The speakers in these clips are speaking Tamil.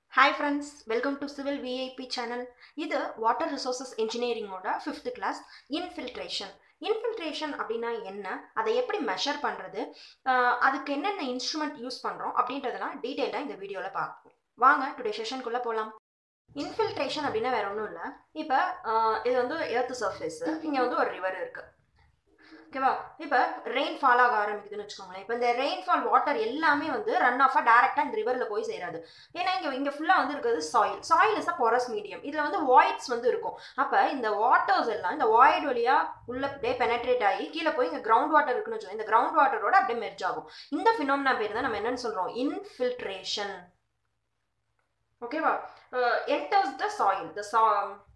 hi friends welcome to civil VIP channel இது வாட்டர் ரிசோர்சஸ் இன்ஜினியரிங்கோட ஃபிஃப்த் கிளாஸ் இன்ஃபில்ட்ரேஷன் இன்ஃபில்ட்ரேஷன் அப்படின்னா என்ன அதை எப்படி மெஷர் பண்ணுறது அதுக்கு என்னென்ன இன்ஸ்ட்ருமெண்ட் யூஸ் பண்ணுறோம் அப்படின்றதெல்லாம் டீட்டெயிலாக இந்த வீடியோவில் பார்ப்போம் வாங்க டுடே செஷனுக்குள்ளே போகலாம் இன்ஃபில்ட்ரேஷன் அப்படின்னா வேற ஒன்றும் இல்லை இப்போ இது வந்து எர்த் சர்ஃபேஸு இங்கே வந்து ஒரு ரிவர் இருக்குது ஓகேவா இப்போ ரெயின் ஃபால் ஆக ஆரம்பிக்குதுன்னு வச்சுக்கோங்களேன் இப்போ இந்த ரெயின்ஃபால் வாட்டர் எல்லாமே வந்து ரன் ஆஃபாக டேரெக்டாக இந்த ரிவரில் போய் சேராது ஏன்னா இங்கே இங்கே ஃபுல்லாக வந்து இருக்கிறது soil soil is a porous medium இதில் வந்து வாய்ட்ஸ் வந்து இருக்கும் அப்போ இந்த வாட்டர்ஸ் எல்லாம் இந்த வாய்ட் வழியாக உள்ள அப்படியே பெனட்ரேட் ஆகி கீழே போய் இங்கே கிரவுண்ட் வாட்டர் இருக்குன்னு வச்சுக்கோங்க இந்த கிரவுண்ட் வாட்டரோட அப்படியே மெர்ஜ் ஆகும் இந்த ஃபினோம்னா பேர் தான் நம்ம என்னன்னு சொல்கிறோம் இன்ஃபில்ட்ரேஷன் ஓகேவா என்டர்ஸ் த சாயில் த சா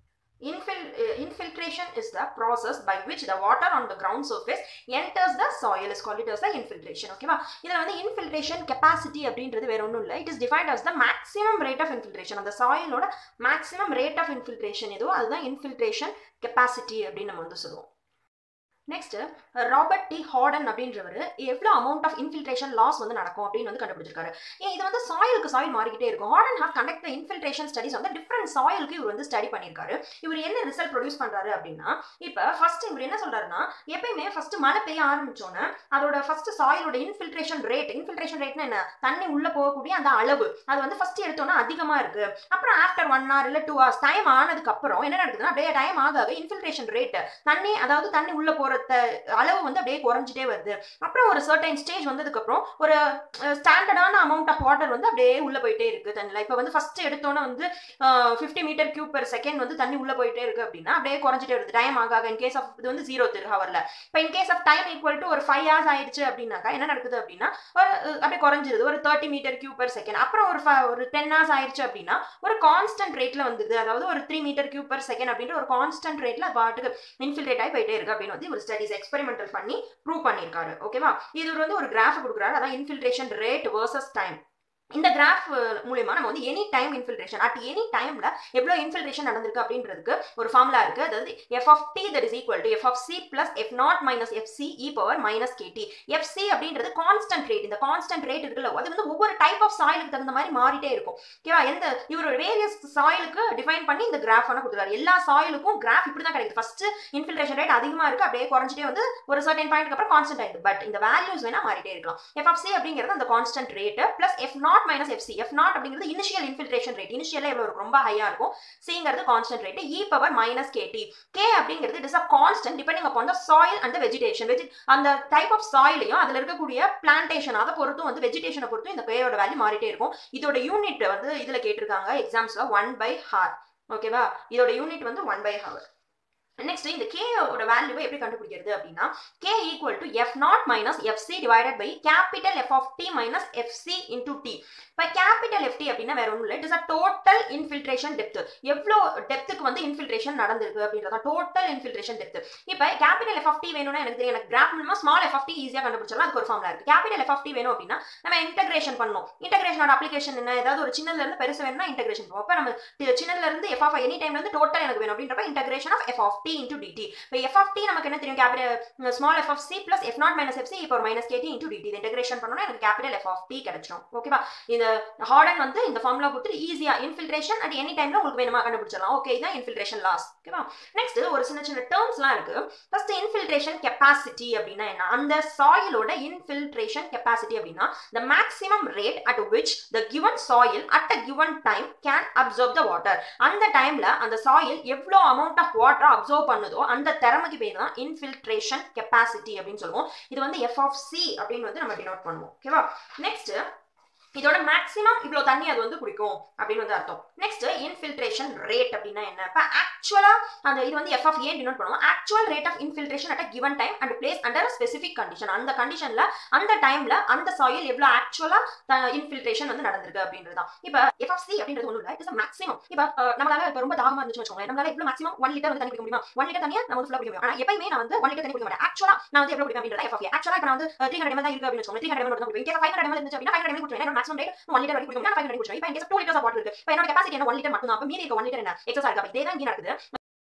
Infil uh, infiltration is the process by which the water on the ground surface enters the soil is called it as the infiltration ஓகேவா இதில் வந்து infiltration capacity அப்படின்றது வேற ஒன்றும் இல்லை it is defined as the maximum rate of infiltration அந்த சாயிலோட maximum rate of infiltration எதுவோ அதுதான் infiltration capacity அப்படின்னு நம்ம வந்து சொல்லுவோம் நெக்ஸ்ட் ராபர்ட் டி ஹார்டன் அப்படின்றவர் எவ்வளோ அமௌண்ட் ஆஃப் இன்ஃபில்ட்ரேஷன் லாஸ் வந்து நடக்கும் அப்படின்னு வந்து கண்டுபிடிச்சிருக்காரு ஏன் இது வந்து சாயிலுக்கு சாயில் மாறிக்கிட்டே இருக்கும் Horton have conduct infiltration studies வந்து டிஃப்ரெண்ட் சாயிலுக்கு இவர் வந்து ஸ்டடி பண்ணியிருக்காரு இவர் என்ன ரிசல்ட் ப்ரொடியூஸ் பண்றாரு அப்படின்னா இப்போ ஃபர்ஸ்ட் இவர் என்ன சொல்றாருன்னா எப்பயுமே ஃபர்ஸ்ட் மழை பெய்ய ஆரம்பிச்சோன்னே அதோட ஃபர்ஸ்ட் சாயிலோட இன்ஃபில்ட்ரேஷன் ரேட் இன்ஃபில்ட்ரேஷன் ரேட்னா என்ன தண்ணி உள்ள போகக்கூடிய அந்த அளவு அது வந்து ஃபர்ஸ்ட் எடுத்தோன்னா அதிகமா இருக்கு அப்புறம் ஆஃப்டர் ஒன் ஹவர் இல்லை டூ ஹவர்ஸ் டைம் ஆனதுக்கு அப்புறம் என்ன நடக்குதுன்னா அப்படியே டைம் ஆக ஆக இன்ஃபில்ட்ரேஷன் ரேட் தண்ணி அதாவது தண்ணி உள்ள போற அளவு வந்து அப்படியே குறைஞ்சிட்டே வருது அப்புறம் ஒரு சர்டைன் ஸ்டேஜ் வந்ததுக்கு அப்புறம் ஒரு ஸ்டாண்டர்டான அமௌண்ட் ஆஃப் வாட்டர் வந்து அப்படியே உள்ள போயிட்டே இருக்கு தண்ணியில் இப்போ வந்து ஃபர்ஸ்ட் எடுத்தோன்னே வந்து fifty metre cube per second வந்து தண்ணி உள்ள போயிட்டே இருக்கு அப்படின்னா அப்படியே குறைஞ்சிட்டே வருது டைம் ஆக ஆக இன் கேஸ் ஆஃப் இது வந்து ஜீரோ திரு ஹவர்ல இப்போ in case of time equal to ஒரு ஃபைவ் ஹவர்ஸ் ஆயிடுச்சு அப்படின்னாக்கா என்ன நடக்குது அப்படின்னா ஒரு அப்படியே குறைஞ்சிருது ஒரு thirty metre cube per second அப்புறம் ஒரு ஒரு டென் ஹவர்ஸ் ஆயிடுச்சு அப்படின்னா ஒரு கான்ஸ்டன்ட் ரேட்ல வந்துது அதாவது ஒரு three metre cube per second அப்படின்ற ஒரு கான்ஸ்டன்ட் ரேட்ல பாட்டுக்கு இன்ஃபில்ட்ரேட் ஆகி போயிட்டே இருக்கு அப்படின்னு வந்து ஒரு ஸ்டடிஸ் எக்ஸ்பெரிமெண்டல் பண்ணி ப்ரூவ் பண்ணியிருக்காரு ஓகேவா இது வந்து ஒரு கிராஃப் கொடுக்குறாரு அதான் இன்ஃபில்ட்ரேஷன் ரேட் வர்சஸ் டைம் இந்த கிராஃப் மூலியமா நம்ம வந்து any time infiltration at any டைம்ல எவ்வளோ இன்ஃபில்ட்ரேஷன் நடந்திருக்கு அப்படின்றதுக்கு ஒரு ஃபார்முலா இருக்கு அதாவது F of T that is equal to F of C plus F naught minus F C E power minus KT F C அப்படின்றது கான்ஸ்டன்ட் ரேட் இந்த கான்ஸ்டன்ட் ரேட் இருக்குல்ல அது வந்து ஒவ்வொரு டைப் ஆஃப் சாயிலுக்கு தகுந்த மாதிரி மாறிட்டே இருக்கும் ஓகேவா எந்த இவரோட வேரியஸ் சாயிலுக்கு டிஃபைன் பண்ணி இந்த கிராஃப் வந்து கொடுத்துருக்காரு எல்லா சாயிலுக்கும் கிராஃப் இப்படி தான் கிடைக்குது ஃபர்ஸ்ட் இன்ஃபில்ட்ரேஷன் ரேட் அதிகமா இருக்கு அப்படியே குறைஞ்சிட்டே வந்து ஒரு சர்டன் பாயிண்ட் அப்புறம் கான்ஸ்டன்ட் ஆயிடுது பட் இந்த வேல்யூஸ் வேணா மாறிட்டே இருக்கலாம் எஃப் ஆஃப் சி அப்படிங்கிறது அந்த constant rate plus F naught minus F C F naught அப்படிங்கிறது இனிஷியல் இன்ஃபில்ட்ரேஷன் ரேட் இனிஷியலாக எவ்வளோ இருக்கும் ரொம்ப ஹையாக இருக்கும் சிங்கிறது constant rate E power minus KT K அப்படிங்கிறது it is a constant depending upon the soil and vegetation veg அந்த டைப் ஆஃப் சாயிலையும் அதில் இருக்கக்கூடிய பிளான்டேஷன் அதை பொறுத்தும் வந்து வெஜிடேஷனை பொறுத்தும் இந்த பேரோட வேல்யூ மாறிட்டே இருக்கும் இதோட யூனிட் வந்து இதில் கேட்டிருக்காங்க எக்ஸாம்ஸில் ஒன் பை ஹார் ஓகேவா இதோட யூனிட் வந்து ஒன் பை ஹவர் நெக்ஸ்ட் இந்த கேயோட வேல்யூவை எப்படி கண்டுபிடிக்கிறது அப்படின்னா K equal to F naught minus F C divided by capital F of T minus F C into T இப்போ கேபிட்டல் எஃப் டி அப்படின்னா வேற ஒன்றும் இல்லை it is a total infiltration depth எவ்வளோ டெப்த்துக்கு வந்து இன்ஃபில்ட்ரேஷன் நடந்திருக்கு அப்படின்றத டோட்டல் இன்ஃபில்ட்ரேஷன் டெப்த் இப்போ கேபிட்டல் எஃப் ஆஃப் டி வேணும்னா எனக்கு தெரியும் எனக்கு கிராஃப் மூலமா ஸ்மால் எஃப் ஆஃப் டி ஈஸியாக கண்டுபிடிச்சலாம் அதுக்கு ஒரு ஃபார்முலா இருக்கு கேபிட்டல் எஃப் ஆஃப் டி வேணும் அப்படின்னா நம்ம இன்டகிரேஷன் பண்ணணும் இன்டகிரேஷனோட அப்ளிகேஷன் என்ன ஏதாவது ஒரு சின்னதுல இருந்து பெருசு வேணும்னா இன்டகிரேஷன் பண்ணுவோம் அப்போ நம்ம சின்னதுல இருந்து எஃப் ஆஃப் எனி டைம்ல இருந்து டோட்டல் எனக்கு வேணும் அப்படின்றப்ப integration of F of T into DT இப்போ எஃப் ஆஃப் டி நமக்கு என்ன தெரியும் capital small F of C plus F naught minus F C இப்போ மைனஸ் கேடி இன்டூ டிடி இது இன்டகிரேஷன் பண்ணணும் எனக்கு கேபிட்டல் எஃப் ஆஃப் டி கிடைச்சிடும் ஓகேவா இந்த ஹார்டன் வந்து இந்த ஃபார்முலா கொடுத்து ஈஸியா இன்ஃபில்ட்ரேஷன் அட் எனி டைம்ல உங்களுக்கு வேணுமா கண்டுபிடிச்சிடலாம் ஓகே இதான் இன்ஃபில்ட்ரேஷன் லாஸ் ஓகேவா நெக்ஸ்ட் ஒரு சின்ன சின்ன டேர்ம்ஸ்லாம் இருக்கு ஃபர்ஸ்ட் இன்ஃபில்ட்ரேஷன் கெப்பாசிட்டி அப்படின்னா என்ன அந்த சாயிலோட இன்ஃபில்ட்ரேஷன் கெப்பாசிட்டி அப்படின்னா the maximum rate at which the given soil at a given time can absorb the water அந்த டைம்ல அந்த சாயில் எவ்வளோ அமௌண்ட் ஆஃப் வாட்டர் அப்சர்வ் பண்ணுதோ அந்த திறமைக்கு பேர் தான் இன்ஃபில்ட்ரேஷன் கெப்பாசிட்டி அப்படின்னு சொல்லுவோம் இது வந்து எஃப் ஆஃப் சி அப்படின்னு வந்து நம்ம டினோட் பண்ணுவோம் ஓகேவா நெக்ஸ்ட் இதோட மேக்ஸிமம் இவ்வளோ தண்ணி அது வந்து குடிக்கும் அப்படின்னு வந்து அர்த்தம் நெக்ஸ்ட் இன்ஃபில்ட்ரேஷன் ரேட் அப்படின்னா என்ன இப்போ ஆக்சுவலா அந்த இது வந்து எஃப் ஆஃப் ஏ டினோட் பண்ணுவோம் actual rate of infiltration at a given time and place under specific condition அந்த கண்டிஷன்ல அந்த டைம்ல அந்த சாயில் எவ்வளோ ஆக்சுவலா இன்ஃபில்ட்ரேஷன் வந்து நடந்திருக்கு அப்படின்றது தான் இப்போ எஃப் ஆஃப் சி அப்படின்றது ஒன்றும் இல்லை இட்ஸ் மேக்ஸிமம் இப்போ நம்மளால இப்போ ரொம்ப தாகமா இருந்துச்சு வச்சுக்கோங்களேன் நம்மளால எவ்வளோ மேக்ஸிமம் ஒன் லிட்டர் வந்து தண்ணி குடிக்க முடியுமா ஒன் லிட்டர் தண்ணியை நம்ம வந்து ஃபுல்லாக குடிக்க முடியும் ஆனால் எப்பயுமே நான் வந்து ஒன் லிட்டர் தண்ணி குடிக்க மாட்டேன் ஆக்சுவலா நான் வந்து எவ்வளோ குடிப்பேன் அப்படின்றது எஃப் ஆஃப் ஏ ஆக்சுவலா இப்போ நான் வந்து த்ரீ ஹண்ட்ரட் தான் இருக்கு அப்படின்னு வச்சுக்கோங்க த்ரீ ஹண்ட்ரட் தான் குடிப்பேன் ஃபைவ் ஹண்ட்ரட் இருந்துச்சு அப்படின்னா ஃபைவ் ஹண்ட்ரட் குடிப்பேன் மேக்ஸிமம் ரேட் ஒன் லிட்டர் வரைக்கும் குடிக்கும் ஃபைவ் ஹண்ட்ரட் குடிச்சோம் இப்போ டூ லிட்டர்ஸ் வாட்டர் இருக்கு இப்போ என்னோட கெப்பாசிட்டி என்ன ஒன் லிட்டர் மட்டும் தான் அப்போ மீதி இருக்க ஒன் லிட்டர் என்ன எக்ஸஸ் இருக்கு இதே தான் இங்கே நடக்குது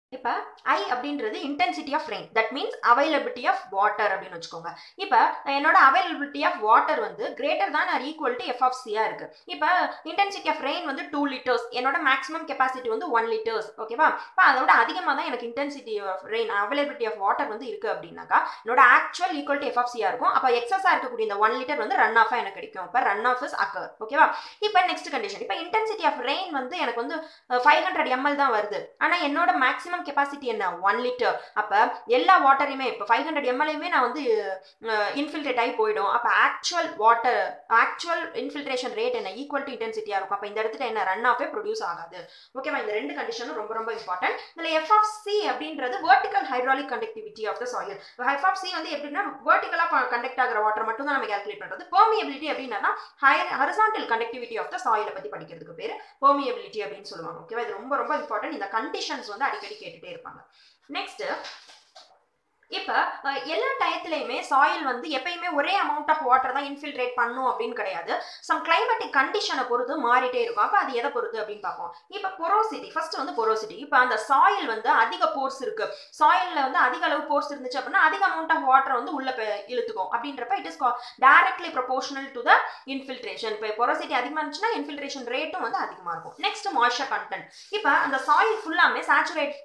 இப்போ ஐ அப்படின்றது intensity of rain that means availability of water அப்படின்னு வச்சுக்கோங்க இப்போ என்னோட அவைலபிலிட்டி ஆஃப் வாட்டர் வந்து greater than or equal to F of சியா இருக்கு இப்போ இன்டென்சிட்டி ஆஃப் ரெயின் வந்து டூ லிட்டர்ஸ் என்னோட மேக்ஸிமம் கெப்பாசிட்டி வந்து ஒன் லிட்டர்ஸ் ஓகேவா இப்போ அதோட அதிகமாக தான் எனக்கு intensity of rain availability of water வந்து இருக்கு அப்படின்னாக்கா என்னோட actual equal to F of சியா இருக்கும் அப்போ எக்ஸஸாக இருக்கக்கூடிய இந்த ஒன் லிட்டர் வந்து ரன் ஆஃபாக எனக்கு கிடைக்கும் இப்போ ரன் ஆஃப் இஸ் அக்கர் ஓகேவா இப்போ நெக்ஸ்ட் கண்டிஷன் இப்போ இன்டென்சிட்டி ஆஃப் ரெயின் வந்து எனக்கு வந்து ஃபைவ் ஹண்ட்ரட் எம்எல் தான் வருது ஆனால் என்னோட மேக்ஸிமம் கெப்பாசிட்டி என்ன ஒன் லிட்டர் அப்போ எல்லா வாட்டரையுமே இப்போ ஃபைவ் ஹண்ட்ரட் எம்எல்லையுமே நான் வந்து இன்ஃபில்ட்ரேட் ஆகி போயிடும் அப்போ actual water actual infiltration rate என்ன ஈக்குவல் டு இன்டென்சிட்டியாக இருக்கும் அப்போ இந்த இடத்துல என்ன ரன் ஆஃபே ப்ரொடியூஸ் ஆகாது ஓகேவா இந்த ரெண்டு கண்டிஷனும் ரொம்ப ரொம்ப இம்பார்ட்டன்ட் இதில் எஃப் ஆஃப் சி அப்படின்றது vertical hydraulic conductivity of the soil F of C வந்து எப்படின்னா வெர்டிகலாக கண்டக்ட் ஆகிற வாட்டர் மட்டும் தான் நம்ம கேல்குலேட் பண்ணுறது பெர்மியபிலிட்டி அப்படின்னா higher horizontal conductivity of the சாயிலை பற்றி படிக்கிறதுக்கு பேர் பெர்மியபிலிட்டி அப்படின்னு சொல்லுவாங்க ஓகேவா இது ரொம்ப ரொம்ப இம்பார்ட்டன்ட் இந்த கண்டிஷன்ஸ் வந்து அடிக்கடி கேட்டுட்டே இருப்பாங்க நெக்ஸ்ட் இப்போ எல்லா டயத்துலையுமே சாயில் வந்து எப்பயுமே ஒரே அமௌண்ட் ஆஃப் வாட்டர் தான் இன்ஃபில்ட்ரேட் பண்ணும் அப்படின்னு கிடையாது சம் கிளைமேட்டிக் கண்டிஷனை பொறுத்து மாறிட்டே இருக்கும் அப்போ அது எதை பொறுத்து அப்படின்னு பார்ப்போம் இப்போ பொரோசிட்டி ஃபர்ஸ்ட் வந்து பொரோசிட்டி இப்போ அந்த சாயில் வந்து அதிக போர்ஸ் இருக்கு சாயிலில் வந்து அதிக அளவு போர்ஸ் இருந்துச்சு அப்படின்னா அதிக அமௌண்ட் ஆஃப் வாட்டர் வந்து உள்ள இழுத்துக்கும் அப்படின்றப்ப it is directly proportional to the infiltration இப்போ பொரோசிட்டி அதிகமாக இருந்துச்சுன்னா இன்ஃபில்ட்ரேஷன் ரேட்டும் வந்து அதிகமாக இருக்கும் நெக்ஸ்ட் மாய்ஸ்சர் கண்டென்ட் இப்போ அந்த சாயில் ஃபுல்லாமே சேச்சுரேட்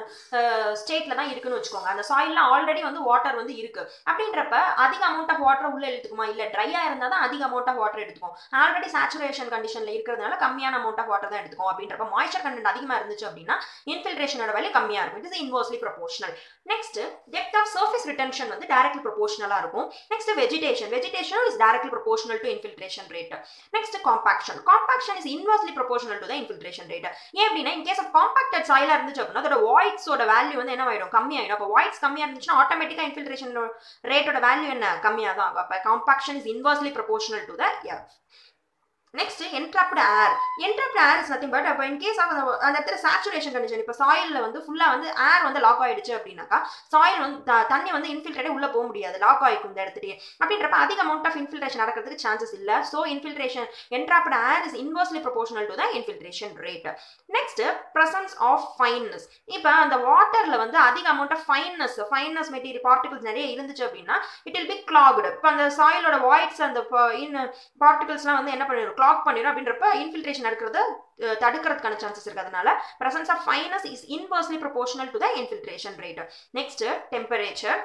ஸ்டேட்ல தான் இருக்குன்னு வச்சுக்கோங்க அந்த சாயில்லாம் ஆல்ரெடி வந்து வாட்டர் வந்து இருக்கு அப்படின்றப்ப அதிக அமௌண்ட் ஆஃப் வாட்டர் உள்ள எடுத்துக்குமா இல்ல ட்ரையா இருந்தா தான் அதிக அமௌண்ட் ஆஃப் வாட்டர் எடுத்துக்கும் ஆல்ரெடி சேச்சுரேஷன் கண்டிஷன்ல இருக்கிறதுனால கம்மியான அமௌண்ட் ஆஃப் வாட்டர் தான் எடுத்துக்கும் அப்படின்றப்ப மாய்ஸ்சர் கண்டென்ட் அதிகமா இருந்துச்சு அப்படின்னா இன்ஃபில்ட்ரேஷனோட வேல்யூ கம்மியா இருக்கும் it is inversely proportional next depth of surface retention வந்து டைரக்ட்லி ப்ரொபோஷனலா இருக்கும் next vegetation vegetation is directly proportional to infiltration rate next compaction compaction is inversely proportional to the infiltration rate ஏன் அப்படின்னா இன் கேஸ் ஆஃப் காம்பாக்டட் சாயிலா இருந்துச்சு அப்படின்னா அதோட வாய்ட்ஸோட வேல்யூ வந்து என்ன ஆயிடும் கம்மியாயிடும் அப்போ வாய்ட்ஸ் கம்மியா இருந்துச்சுன்னா ஆட்டோமேட்டிக்கா இன்ஃபில்ட்ரேஷன் ரேட்டோட வேல்யூ என்ன கம்மியாக தான் ஆகும் அப்போ compaction is inversely proportional to the earth next entrapped air entrapped air is nothing but அப்போ இன்கேஸ் ஆஃப் அந்த இடத்துல சேச்சுரேஷன் கண்டிஷன் இப்போ சாயிலில் வந்து ஃபுல்லாக வந்து ஏர் வந்து லாக் ஆயிடுச்சு அப்படின்னாக்கா சாயில் வந்து தண்ணி வந்து இன்ஃபில்ட்ரேட்டே உள்ளே போக முடியாது லாக் ஆகிக்கும் இந்த இடத்துலயே அப்படின்றப்ப அதிக அமௌண்ட் ஆஃப் இன்ஃபில்ட்ரேஷன் நடக்கிறதுக்கு சான்சஸ் இல்லை so infiltration entrapped air is inversely proportional to the infiltration rate next presence of fineness இப்போ அந்த வாட்டரில் வந்து அதிக amount of fineness fineness material particles நிறைய இருந்துச்சு அப்படின்னா இட் வில் பி கிளாக்டு இப்போ அந்த சாயிலோட வாய்ட்ஸ் அந்த இன் பார்ட்டிகல்ஸ்லாம் வந்து என்ன பண்ணிடும் கிளாக் பண்ணிடும் அப்படின்றப்ப இன்ஃபில்ட்ரேஷன் நடக்கிறத தடுக்கிறதுக்கான சான்சஸ் இருக்கு அதனால presence of fineness is inversely proportional to the infiltration rate next temperature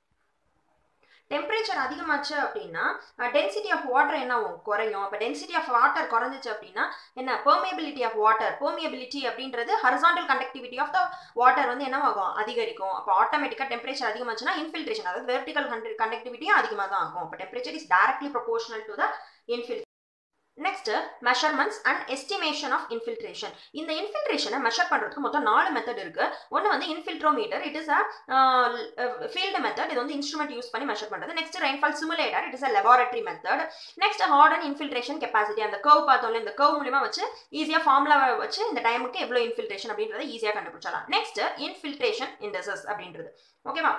temperature அதிகமாச்சு அப்படின்னா டென்சிட்டி ஆஃப் வாட்டர் என்ன ஆகும் குறையும் அப்போ டென்சிட்டி ஆஃப் வாட்டர் குறைஞ்சிச்சு அப்படின்னா என்ன பெர்மியபிலிட்டி ஆஃப் வாட்டர் பெர்மியபிலிட்டி அப்படின்றது horizontal conductivity of the water வந்து என்னவாகும் அதிகரிக்கும் அப்போ ஆட்டோமேட்டிக்காக டெம்பரேச்சர் அதிகமாச்சுன்னா இன்ஃபில்ட்ரேஷன் அதாவது வெர்டிகல் கண்டக்டிவிட்டியும் அதிகமாக தான் ஆகும் அப்போ temperature is directly proportional to the இன்ஃபில் next measurements and estimation of infiltration இந்த இன்ஃபில்ட்ரேஷனை மெஷர் பண்ணுறதுக்கு மொத்தம் நாலு மெத்தட் இருக்கு ஒன்று வந்து infiltrometer it is a field method இது வந்து இன்ஸ்ட்ருமெண்ட் யூஸ் பண்ணி மெஷர் பண்ணுறது next rainfall simulator it is a laboratory method next Horton infiltration capacity அந்த கர்வ் பார்த்தோம்ல இந்த கர்வ் மூலியமா வச்சு ஈஸியாக ஃபார்முலா வச்சு இந்த டைமுக்கு எவ்வளோ இன்ஃபில்ட்ரேஷன் அப்படின்றத ஈஸியாக கண்டுபிடிச்சலாம் நெக்ஸ்ட் இன்ஃபில்ட்ரேஷன் இண்டசஸ் அப்படின்றது ஓகேவா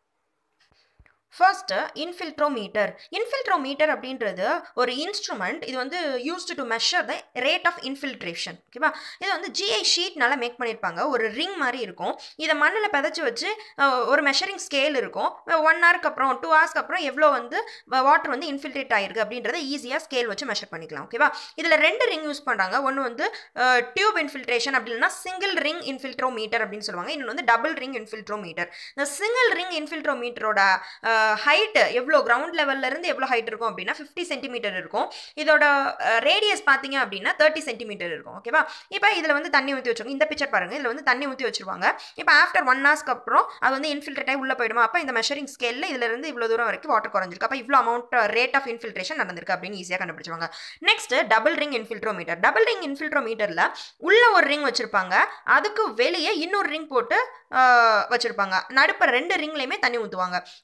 ஃபர்ஸ்ட் இன்ஃபில்ட்ரோமீட்டர் இன்ஃபில்ட்ரோமீட்டர் அப்படின்றது ஒரு இன்ஸ்ட்ருமெண்ட் இது வந்து used to measure the rate of infiltration ஓகேவா இது வந்து ஜிஐ ஷீட்னால மேக் பண்ணியிருப்பாங்க ஒரு ரிங் மாதிரி இருக்கும் இதை மண்ணில் பதைச்சி வச்சு ஒரு மெஷரிங் ஸ்கேல் இருக்கும் ஒன் ஹவருக்கு அப்புறம் டூ ஹவர்ஸ்க்கு அப்புறம் எவ்வளோ வந்து வாட்டர் வந்து இன்ஃபில்ட்ரேட் ஆயிருக்கு அப்படின்றத ஈஸியாக ஸ்கேல் வச்சு மெஷர் பண்ணிக்கலாம் ஓகேவா இதில் ரெண்டு ரிங் யூஸ் பண்ணுறாங்க ஒன்று வந்து டியூப் இன்ஃபில்ட்ரேஷன் அப்படின்னா சிங்கிள் ரிங் இன்ஃபில்ட்ரோமீட்டர் அப்படின்னு சொல்லுவாங்க இன்னொன்று வந்து டபுள் ரிங் இன்ஃபில்ட்ரோமீட்டர் இந்த சிங்கிள் ரிங் இன்ஃபில்ட்ரோமீட்டரோட ஹைட் எவ்வளோ கிரவுண்ட் லெவல்ல இருந்து எவ்வளோ ஹைட் இருக்கும் அப்படின்னா ஃபிஃப்டி சென்டிமீட்டர் இருக்கும் இதோட ரேடியஸ் பார்த்தீங்க அப்படின்னா தேர்ட்டி சென்டிமீட்டர் இருக்கும் ஓகேவா இப்போ இதில் வந்து தண்ணி ஊற்றி வச்சுருக்கோம் இந்த பிக்சர் பாருங்கள் இதில் வந்து தண்ணி ஊற்றி வச்சிருவாங்க இப்போ ஆஃப்டர் ஒன் ஹவர்ஸ்க்கு அப்புறம் அது வந்து இன்ஃபில்ட்ரேட் ஆகி உள்ளே போயிடுமா அப்போ இந்த மெஷரிங் ஸ்கேலில் இதுல இருந்து இவ்வளோ தூரம் வரைக்கும் வாட்டர் குறைஞ்சிருக்கு அப்போ இவ்வளோ அமௌண்ட் ரேட் ஆஃப் இன்ஃபில்ட்ரேஷன் நடந்திருக்கு அப்படின்னு ஈஸியாக கண்டுபிடிச்சுவாங்க next double ring infiltrometer double ring இன்ஃபில்ட்ரோமீட்டரில் உள்ள ஒரு ரிங் வச்சிருப்பாங்க அதுக்கு வெளியே இன்னொரு ரிங் போட்டு வச்சிருப்பாங்க நடுப்புற ரெண்டு ரிங்லையுமே தண்ணி ஊற்றுவாங்க இது ஏன்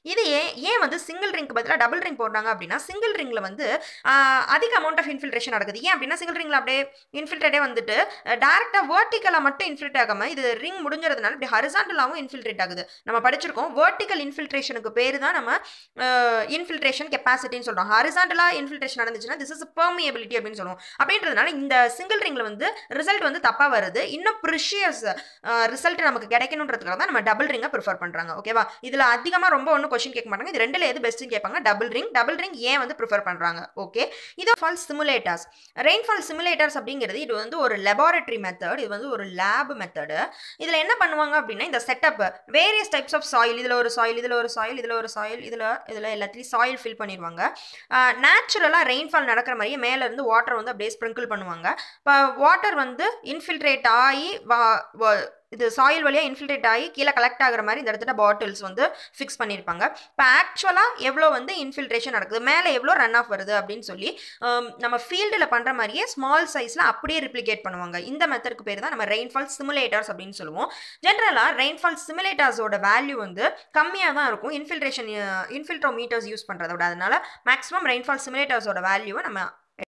ஏன் ஏன் வந்து சிங்கிள் ரிங்க்கு பதிலாக டபுள் ரிங் போடுறாங்க அப்படின்னா சிங்கிள் ரிங்கில் வந்து ஆஹ், அதிக அமௌண்ட் ஆஃப் இன்ஃபில்ட்ரேஷன் நடக்குது ஏன் அப்படின்னா சிங்கிள் ரிங்கில் அப்படியே இன்ஃபில்ட்ரேட்டே வந்துட்டு டேரெக்டாக வேர்ட்டிக்கலாக மட்டும் இன்ஃபில்ட்ரேட் ஆகாமல் இது ரிங் முடிஞ்சதுனால இப்படி ஹரிசாண்டலாகவும் இன்ஃபில்ட்ரேட் ஆகுது நம்ம படிச்சிருக்கோம் வேர்ட்டிக்கல் இன்ஃபில்ட்ரேஷனுக்கு பேர் தான் நம்ம இன்ஃபில்ட்ரேஷன் கெப்பாசிட்டின்னு சொல்கிறோம் ஹரிசாண்டலாக இன்ஃபில்ட்ரேஷன் நடந்துச்சுன்னா திஸ் இஸ் பெர்மியபிலிட்டி அப்படின்னு சொல்லுவோம் அப்படின்றதுனால இந்த சிங்கிள் ரிங்கில் வந்து ரிசல்ட் வந்து தப்பாக வருது இன்னும் ப்ரிஷியஸ் ரிசல்ட் நமக்கு கிடைக்கணுன்றதுக்காக தான் நம்ம டபுள் ரிங்கை ப்ரிஃபர் பண்ணுறாங்க ஓகேவா இதில் அதிகமாக ரொம்ப ஒன்றும் கொஸ்டின் கேட்க மாட்டாங்க இது ரெண்டுல எது பெஸ்ட்டுன்னு கேட்பாங்க டபுள் ரிங் டபுள் ரிங் ஏன் வந்து ப்ரிஃபர் பண்ணுறாங்க ஓகே இது ஃபால் சிமுலேட்டர்ஸ் ரெயின்ஃபால் சிமுலேட்டர்ஸ் அப்படிங்கிறது இது வந்து ஒரு லெபார்டரி மெத்தட் இது வந்து ஒரு லேப் மெத்தடு இதில் என்ன பண்ணுவாங்க அப்படின்னா இந்த setup various types of soil இதில் ஒரு சாயில் இதில் ஒரு சாயில் இதில் ஒரு சாயில் இதில் இதில் எல்லாத்துலேயும் சாயில் ஃபில் பண்ணிடுவாங்க நேச்சுரலாக ரெயின்ஃபால் நடக்கிற மாதிரியே மேலே இருந்து வாட்டர் வந்து அப்படியே ஸ்ப்ரிங்கிள் பண்ணுவாங்க இப்போ வாட்டர் வந்து இன்ஃபில்ட்ரேட் ஆகி வா- வ- இது சாயில் வழியாக இன்ஃபில்ட்ரேட் ஆகி கீழே கலெக்ட் ஆகுற மாதிரி இந்த இடத்துல பாட்டில்ஸ் வந்து ஃபிக்ஸ் பண்ணியிருப்பாங்க இப்போ ஆக்சுவலாக எவ்வளோ வந்து இன்ஃபில்ட்ரேஷன் நடக்குது மேலே எவ்வளோ ரன் ஆஃப் வருது அப்படின்னு சொல்லி ஹம், நம்ம ஃபீல்டில் பண்ணுற மாதிரியே ஸ்மால் சைஸில் அப்படியே ரிப்ளிகேட் பண்ணுவாங்க இந்த மெத்தடுக்கு பேர் தான் நம்ம ரெயின்ஃபால் சிமுலேட்டர்ஸ் அப்படின்னு சொல்லுவோம் ஜென்ரலாக ரெயின்ஃபால் சிமுலேட்டர்ஸோட வேல்யூ வந்து கம்மியாக தான் இருக்கும் இன்ஃபில்ட்ரேஷன் இன்ஃபில்ட்ரோமீட்டர்ஸ் யூஸ் பண்ணுறதோட அதனால மேக்ஸிமம் ரெயின்ஃபால் சிமுலேட்டர்ஸோட வேல்யூவை நம்ம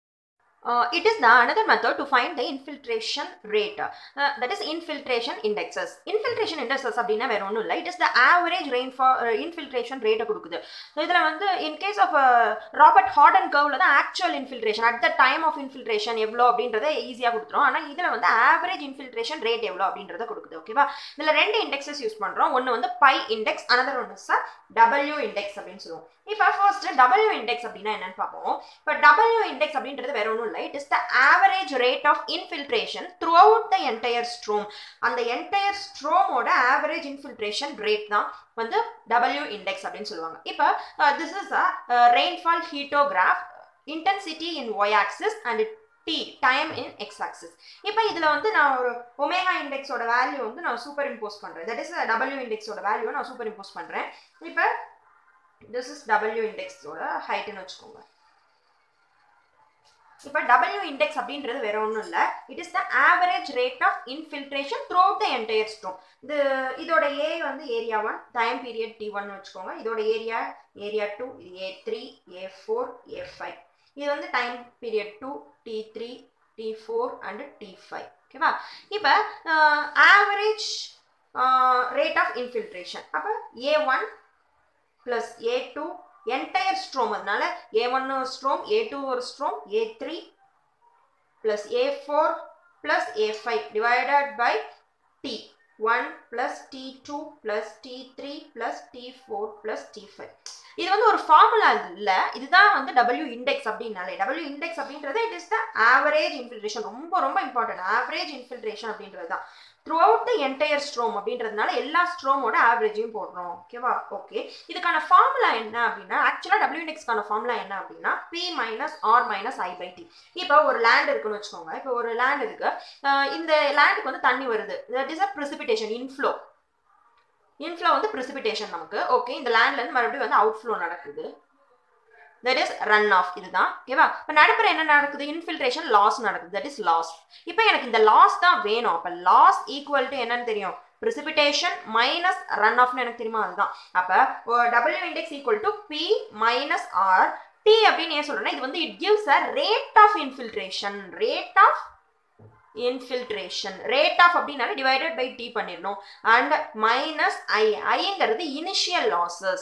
Uh, it is the another method to find the infiltration rate uh, that is infiltration indexes infiltration indexes அப்படின்னா வேற ஒன்றும் இல்லை it is the average rainfall infiltration ரேட்டை கொடுக்குது ஸோ இதில் வந்து in case of Robert Horton கர்வில் தான் actual infiltration at the time of infiltration எவ்வளோ அப்படின்றத ஈஸியாக கொடுத்துரும் ஆனால் இதில் வந்து ஆவரேஜ் இன்ஃபில்ட்ரேஷன் ரேட் எவ்வளோ அப்படின்றத கொடுக்குது ஓகேவா இதில் ரெண்டு இண்டெக்ஸஸ் யூஸ் பண்ணுறோம் ஒன்று வந்து பை இண்டெக்ஸ் அனதர் ஒன்று சார் டபிள்யூ இண்டெக்ஸ் அப்படின்னு சொல்லுவோம் இப்போ ஃபர்ஸ்ட் டபிள்யூ இண்டெக்ஸ் அப்படின்னா என்னன்னு பார்ப்போம் இப்போ டபிள்யூ இண்டெக்ஸ் அப்படின்றது வேற ஒன்றும் இல்லை it is the average rate of infiltration throughout the entire storm அந்த என்டையர் ஸ்ட்ரோமோட ஆவரேஜ் இன்ஃபில்ட்ரேஷன் ரேட் தான் வந்து டபிள்யூ இண்டெக்ஸ் அப்படின்னு சொல்லுவாங்க இப்போ this is a rainfall hyetograph intensity in Y axis and T time in X axis இப்போ இதில் வந்து நான் ஒரு ஒமேகா இண்டெக்ஸோட வேல்யூ வந்து நான் சூப்பர் இம்போஸ் பண்ணுறேன் தட் இஸ் டபிள்யூ இண்டெக்ஸோட வேல்யூ நான் சூப்பர் இம்போஸ் பண்ணுறேன் இப்போ திஸ் இஸ் டபிள்யூ இண்டெக்ஸோட ஹைட்டுன்னு வச்சுக்கோங்க இப்போ டபிள்யூ இண்டெக்ஸ் அப்படின்றது வேற ஒன்றும் இல்லை it is the average rate of infiltration throughout the entire storm இது இதோட ஏ வந்து area one time period T one வச்சுக்கோங்க இதோட ஏரியா ஏரியா டூ இது A three A four A five இது வந்து time period two T three T four and T five ஓகேவா இப்போ ஆவரேஜ் ரேட் ஆஃப் இன்ஃபில்ட்ரேஷன் அப்போ A one plus A two entire storm அதனால ஏ ஒன் ஒரு ஸ்ட்ரோம் ஏ டூ ஒரு storm A three plus A four plus A five divided by T one plus T two plus T three plus T four plus T five இது வந்து ஒரு ஃபார்முலா இல்லை இதுதான் வந்து டபிள்யூ இண்டெக்ஸ் அப்படின்னாலே டபிள்யூ இண்டெக்ஸ் அப்படின்றது it is the average infiltration ரொம்ப ரொம்ப இம்பார்ட்டன்ட் ஆவரேஜ் இன்ஃபில்ட்ரேஷன் அப்படின்றது தான் throughout the entire storm அப்படின்றதுனால எல்லா ஸ்ட்ரோமோட ஆவரேஜையும் போடுறோம் ஓகேவா ஓகே இதுக்கான ஃபார்முலா என்ன அப்படின்னா ஆக்சுவலாக டபிள்யூ இண்டெக்ஸ்க்கான ஃபார்முலா என்ன அப்படின்னா P minus R minus I by T இப்போ ஒரு லேண்ட் இருக்குன்னு வச்சுக்கோங்க இப்போ ஒரு லேண்ட் இருக்கு அஹ் இந்த லேண்டுக்கு வந்து தண்ணி வருது that is a precipitation inflow inflow வந்து ப்ரிசிபிடேஷன் நமக்கு ஓகே இந்த லேண்ட்ல இருந்து மறுபடியும் வந்து அவுட்ஃப்ளோ நடக்குது தட் இஸ் ரன் ஆஃப் இதுதான் ஓகேவா இப்போ நடுப்புற என்ன நடக்குது இன்ஃபில்ட்ரேஷன் லாஸ் நடக்குது தட் இஸ் லாஸ் இப்போ எனக்கு இந்த லாஸ் தான் வேணும் அப்போ லாஸ் ஈக்குவல் டு என்னன்னு தெரியும் precipitation மைனஸ் ரன் ஆஃப்னு எனக்கு தெரியுமா அதுதான் அப்போ W index equal to P minus R T அப்படின்னு ஏன் சொல்றேன்னா இது வந்து it gives a rate of infiltration rate of infiltration rate of அப்படின்னாலே டிவைடட் பை டி பண்ணிடணும் அண்ட் மைனஸ் ஐ ஐங்கிறது initial losses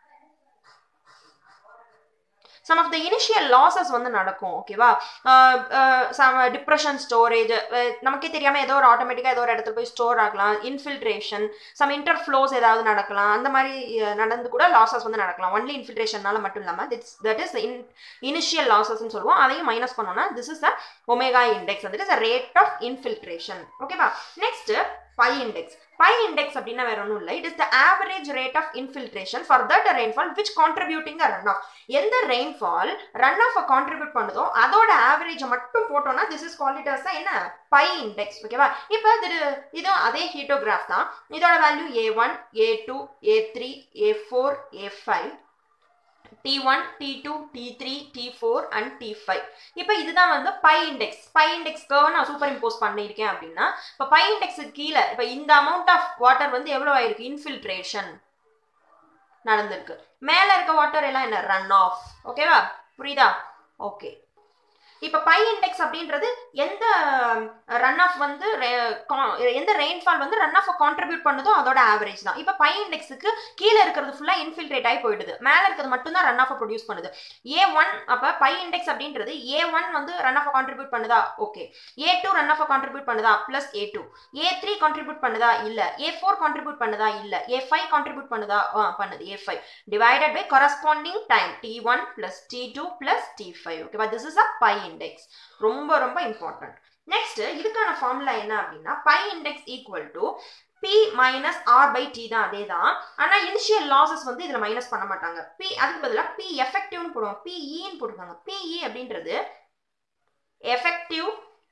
sum of the initial losses வந்து நடக்கும் ஓகேவா சம் டிப்ரெஷன் ஸ்டோரேஜ் நமக்கே தெரியாமல் ஏதோ ஒரு ஆட்டோமேட்டிக்காக ஏதோ ஒரு இடத்துல போய் ஸ்டோர் ஆகலாம் இன்ஃபில்ட்ரேஷன் சம் இன்டர்ஃப்ளோஸ் ஏதாவது நடக்கலாம் அந்த மாதிரி அஹ், நடந்து கூட லாசஸ் வந்து நடக்கலாம் ஒன்லி இன்ஃபில்ட்ரேஷனால மட்டும் இல்லாமல் this that is in initial லாசஸ்ன்னு சொல்லுவோம் அதையும் மைனஸ் பண்ணோம்னா this is a omega index that is a rate of infiltration ஓகேவா next phi index phi index அப்படின்னா வேற ஒன்றும் இல்லை it is the average rate of infiltration for that rainfall which contributing the runoff எந்த ரெயின்ஃபால் ரன் ஆஃப் கான்ட்ரிபியூட் பண்ணுதோ அதோட ஆவரேஜை மட்டும் போட்டோம்னா திஸ் இஸ் குவாலிட்டர்ஸ் தான் என்ன பை இண்டெக்ஸ் ஓகேவா இப்போ இது இதுவும் அதே ஹீட்டோகிராஃப் தான் இதோட value A one A two A three A four A five T one T two T three T four and T five இப்போ இதுதான் வந்து phi index phi index curve நான் சூப்பர் இம்போஸ் பண்ணியிருக்கேன் அப்படின்னா இப்போ பை இண்டெக்ஸுக்கு கீழே இப்போ இந்த அமௌண்ட் ஆஃப் வாட்டர் வந்து எவ்வளோ ஆயிருக்கு இன்ஃபில்ட்ரேஷன் நடந்திருக்கு மேல இருக்க வாட்டர் எல்லாம் என்ன ரன் ஆஃப் ஓகேவா புரியுதா ஓகே இப்போ பை இண்டெக்ஸ் அப்படின்றது எந்த ரன் ஆஃப் வந்து re- con- எந்த ரெயின்ஃபால் வந்து ரன் ஆஃப் கான்ட்ரிபியூட் பண்ணுதோ அதோட ஆவரேஜ் தான் இப்போ பை இண்டெக்ஸுக்கு கீழே இருக்கிறது ஃபுல்லாக இன்ஃபில்ட்ரேட் ஆகி போயிடுது மேலே இருக்கிறது மட்டும் தான் ரன் ஆஃப் ப்ரொடியூஸ் பண்ணுது ஏ ஒன் அப்போ பை இண்டெக்ஸ் அப்படின்றது ஏ ஒன் வந்து ரன் ஆஃப் கான்ட்ரிபியூட் பண்ணுதா okay A two runoff contribute பண்ணுதா plus A two A three contribute பண்ணுதா இல்லை ஏ ஃபோர் கான்ட்ரிபியூட் பண்ணுதா இல்லை ஏ ஃபைவ் கான்ட்ரிபியூட் பண்ணுதா ஆ, பண்ணுது A five divided by corresponding time t1 plus t2 plus t5 ஓகேவா this is a pi index ரொம்ப ரொம்ப important நெக்ஸ்ட் இதுக்கான ஃபார்முலா என்ன அப்படின்னா pi index equal to p minus R by T தான் அதே தான் ஆனால் இனிஷியல் லாசஸ் வந்து இதில் மைனஸ் பண்ண மாட்டாங்க p அதுக்கு பதிலாக p எஃபெக்டிவ்னு போடுவோம் பிஇன்னு போட்டுருக்காங்க பிஇ அப்படின்றது எஃபெக்டிவ்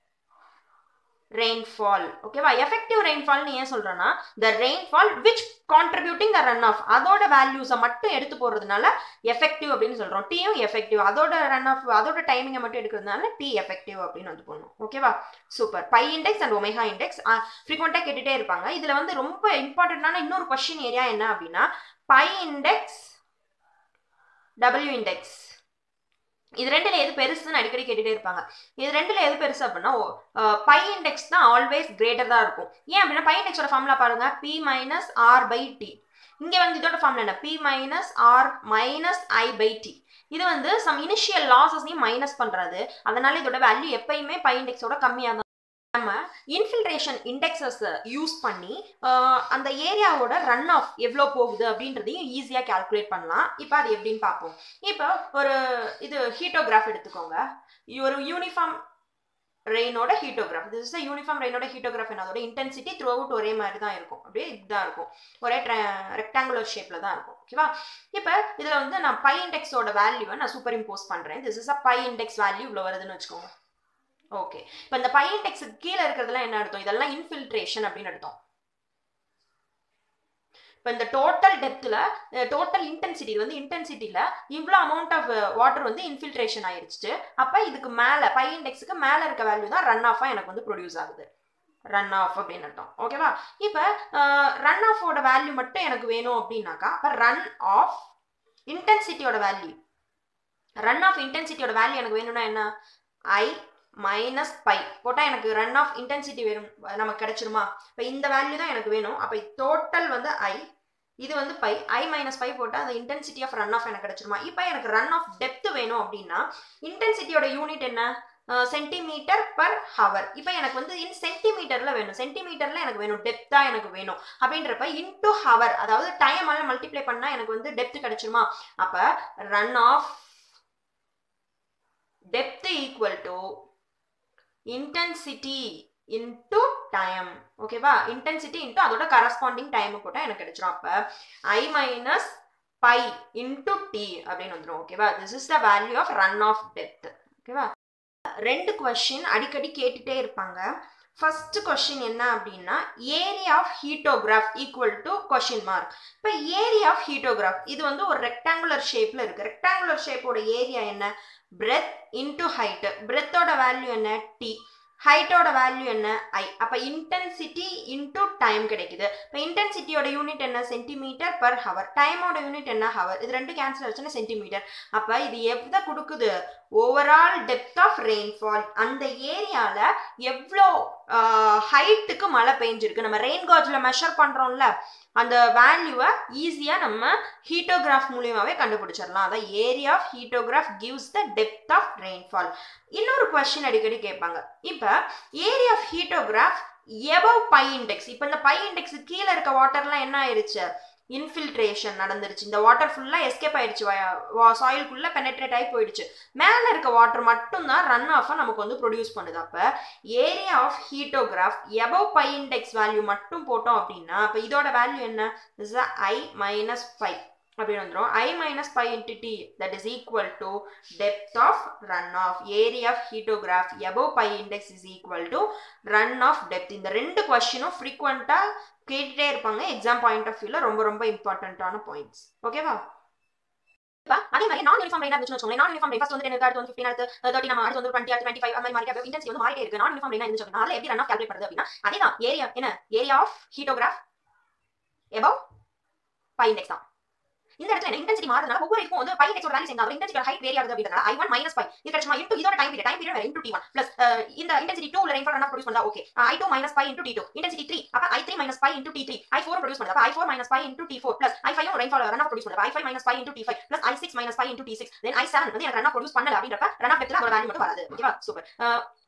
ரெயின்ஃபால் ஓகேவா எஃபெக்டிவ் ரெயின்ஃபால்னு ஏன் சொல்றேன்னா the rainfall which contributing the runoff அதோட வேல்யூஸை மட்டும் எடுத்து போடுறதுனால எஃபெக்டிவ் அப்படின்னு சொல்றோம் டீயும் எஃபெக்டிவ் அதோட ரன் ஆஃப் அதோட டைமிங்கை மட்டும் எடுக்கிறதுனால டி எஃபெக்டிவ் அப்படின்னு வந்து போடணும் ஓகேவா super phi index and omega index ஃப்ரீக்வெண்ட்டாக கேட்டுட்டே இருப்பாங்க இதில் வந்து ரொம்ப இம்பார்ட்டண்ட்டான இன்னொரு கொஸ்டின் ஏரியா என்ன அப்படின்னா பை இண்டெக்ஸ் டபிள்யூ இண்டெக்ஸ் இது ரெண்டுல எது பெருசுன்னு அடிக்கடி கேட்டுட்டே இருப்பாங்க இது ரெண்டுல எது பெருசு அப்படின்னா பை இண்டெக்ஸ் தான் ஆல்வேஸ் கிரேட்டர் தான் இருக்கும் ஏன் அப்படின்னா பை இண்டெக்ஸோட ஃபார்முலா பாருங்க P minus R by T இங்க வந்து இதோட ஃபார்முலா என்ன P minus R minus I by T இது வந்து சம் இனிஷியல் லாசஸையும் மைனஸ் பண்றது அதனால இதோட வேல்யூ எப்பயுமே பை இண்டெக்ஸோட கம்மியாக தான் நம்ம இன்ஃபில்ட்ரேஷன் இண்டெக்ஸஸ் யூஸ் பண்ணி ஆஹ், அந்த ஏரியாவோட ரன் ஆஃப் எவ்வளோ போகுது அப்படின்றதையும் ஈஸியாக கால்குலேட் பண்ணலாம் இப்போ அது எப்படின்னு பார்ப்போம் இப்போ ஒரு இது ஹீட்டோகிராஃப் எடுத்துக்கோங்க ஒரு யூனிஃபார்ம் ரெயினோட ஹீட்டோகிராஃப் திஸ் இஸ் யூனிஃபார்ம் ரெயினோட ஹீட்டோகிராஃப் அதோட இன்டென்சிட்டி த்ரூ அவுட் ஒரே மாதிரி தான் இருக்கும் அப்படியே இதுதான் இருக்கும் ஒரே ரெக்டாங்குலர் ஷேப்ல தான் இருக்கும் ஓகேவா இப்போ இதில் வந்து நான் பை இண்டெக்ஸோட வேல்யூவை நான் சூப்பர் இம்போஸ் பண்ணுறேன் this is a phi index value இவ்வளோ வருதுன்னு வச்சுக்கோங்க ஓகே இப்போ இந்த பை இண்டெக்ஸுக்கு கீழே இருக்கிறதுலாம் என்ன அர்த்தம் இதெல்லாம் இன்ஃபில்ட்ரேஷன் அப்படின்னு அர்த்தம் இப்போ இந்த டோட்டல் டெப்த்தில் டோட்டல் இன்டென்சிட்டி இது வந்து இன்டென்சிட்டியில் இவ்வளோ அமௌண்ட் ஆஃப் வாட்டர் வந்து இன்ஃபில்ட்ரேஷன் ஆயிடுச்சு அப்போ இதுக்கு மேலே பை இண்டெக்ஸுக்கு மேலே இருக்க வேல்யூ தான் ரன் ஆஃபாக எனக்கு வந்து ப்ரொடியூஸ் ஆகுது ரன் ஆஃப் அப்படின்னு அர்த்தம் ஓகேவா இப்போ ரன் ஆஃபோட வேல்யூ மட்டும் எனக்கு வேணும் அப்படின்னாக்கா அப்போ ரன் ஆஃப் இன்டென்சிட்டியோட வேல்யூ ரன் ஆஃப் இன்டென்சிட்டியோட வேல்யூ எனக்கு வேணும்னா என்ன ஐ மைனஸ் பை போட்டால் எனக்கு ரன் ஆஃப் இன்டென்சிட்டி வேணும் நமக்கு கிடைச்சிருமா இப்போ இந்த வேல்யூ தான் எனக்கு வேணும் அப்போ டோட்டல் வந்து ஐ இது வந்து பை ஐ மைனஸ் பை போட்டால் அந்த இன்டென்சிட்டி ஆஃப் ரன் ஆஃப் எனக்கு கிடைச்சிருமா இப்போ எனக்கு ரன் ஆஃப் டெப்த் வேணும் அப்படின்னா இன்டென்சிட்டியோட யூனிட் என்ன சென்டிமீட்டர் பர் ஹவர் இப்போ எனக்கு வந்து இன் சென்டிமீட்டரில் வேணும் சென்டிமீட்டரில் எனக்கு வேணும் டெப்த்தாக எனக்கு வேணும் அப்படின்றப்ப இன்டு ஹவர் அதாவது டைம் எல்லாம் மல்டிப்ளை பண்ணால் எனக்கு வந்து டெப்த் கிடைச்சிருமா அப்போ runoff depth equal to intensity into time ஓகேவா இன்டென்சிட்டி இன்டு அதோட கரஸ்பாண்டிங் டைம் போட்டால் எனக்கு கிடைச்சிரும் அப்போ I minus phi into T அப்படின்னு வந்துடும் ஓகேவா this is the value of runoff depth ஓகேவா ரெண்டு கொஷின் அடிக்கடி கேட்டுட்டே இருப்பாங்க ஃபர்ஸ்ட் கொஷின் என்ன அப்படின்னா area of hyetograph equal to question mark இப்போ ஏரியா ஆஃப் ஹீட்டோகிராஃப் இது வந்து ஒரு ரெக்டாங்குலர் ஷேப்ல இருக்கு ரெக்டாங்குலர் ஷேப்போட ஏரியா என்ன பிரெத் இன்டு ஹைட் பிரெத்தோட வேல்யூ என்ன டி ஹைட்டோட வேல்யூ என்ன ஐ அப்போ இன்டென்சிட்டி இன்டு டைம் கிடைக்குது இப்போ இன்டென்சிட்டியோட யூனிட் என்ன சென்டிமீட்டர் பர் ஹவர் டைமோட யூனிட் என்ன ஹவர் இது ரெண்டு கேன்சல் ஆச்சுன்னா சென்டிமீட்டர் அப்போ இது எவ்வளோ கொடுக்குது ஓவரால் டெப்த் ஆஃப் ரெயின்ஃபால் அந்த ஏரியாவில் எவ்வளோ ஹைட்டுக்கு மழை பெஞ்சிருக்கு நம்ம ரெயின் காஜில் மெஷர் பண்ணுறோம்ல அந்த வேல்யூவை ஈஸியாக நம்ம ஹீட்டோகிராஃப் மூலியமாகவே கண்டுபிடிச்சிடலாம் அதான் area of hyetograph gives the depth of rainfall இன்னொரு கொஸ்டின் அடிக்கடி கேட்பாங்க இப்போ area of hyetograph above phi index இப்போ இந்த பை இண்டெக்ஸ் கீழே இருக்க வாட்டர்லாம் என்ன ஆயிடுச்சு இன்ஃபில்ட்ரேஷன் நடந்துருச்சு இந்த வாட்டர் ஃபுல்லாக எஸ்கேப் ஆயிடுச்சு சாயிலுக்குள்ளே பெனட்ரேட் ஆகி போயிடுச்சு மேலே இருக்க வாட்டர் மட்டும்தான் ரன் ஆஃபாக நமக்கு வந்து ப்ரொடியூஸ் பண்ணுது அப்போ area of hyetograph above phi index value மட்டும் போட்டோம் அப்படின்னா அப்போ இதோட வேல்யூ என்ன இஸ் ஐ மைனஸ் ஃபைவ் அப்படின்னு வந்துடும் I minus phi into T that is equal to depth of runoff area of hyetograph above phi index is equal to runoff depth இந்த ரெண்டு கொஸ்டினும் ஃப்ரீக்வெண்ட்டாக கேட்டுட்டே இருப்பாங்க எக்ஸாம் பாயிண்ட் ஆஃப் வியூவில் ரொம்ப ரொம்ப இம்பார்ட்டண்ட்டான பாயிண்ட்ஸ் ஓகேவா இப்போ அதே மாதிரி நான் யூனிஃபார்ம் லைனா இருந்துச்சு வச்சுக்கோங்க நான் யூனிஃபார்ம் லைன் ஃபர்ஸ்ட் வந்து எனக்கு அடுத்து வந்து ஃபிஃப்டின் அடுத்து தேர்ட்டி நம்ம அடுத்து வந்து டுவெண்ட்டி அடுத்து டுவெண்ட்டி ஃபைவ் அந்த மாதிரி மாதிரி இன்டென்சிட்டி வந்து மாறிட்டே இருக்கு நான் யூனிஃபார்ம் லைனா இருந்துச்சு அப்படின்னா அதில் எப்படி ரன் ஆஃப் கால்குலேட் பண்ணுறது அப்படின்னா அதே தான் ஏரியா என்ன area of hyetograph above phi index தான் இந்த இடத்துல என்ன இன்டென்சிட்டி மாறதுனால ஒவ்வொரு இதுக்கும் வந்து பை எக்ஸோட வேல்யூ சேர்ந்தா இன்டென்சிட்டி ஹைட் வேரி ஆகுது அப்படின்றதுனால ஐ ஒன் மைனஸ் பை இது கிடைச்சுமா இன்டூ இதோட time period time period into T one plus இந்த இன்டென்சிட்டி டூ ரெயின்ஃபால் என்ன ப்ரொடியூஸ் பண்ணா okay I two minus phi into T two intensity three அப்ப I three minus phi into T three I four produce பண்ணுது I four minus phi into T four plus I five rainfall runoff produce பண்ணுது I five minus phi into T five plus I six minus phi into T six then I seven வந்து எனக்கு ரன் ஆஃப் ப்ரொடியூஸ் பண்ணல அப்படின்றப்ப ரன் ஆஃப் டெப்த்ல அதோட வேல்யூ மட்டும் வராது ஓகேவா சூப்பர்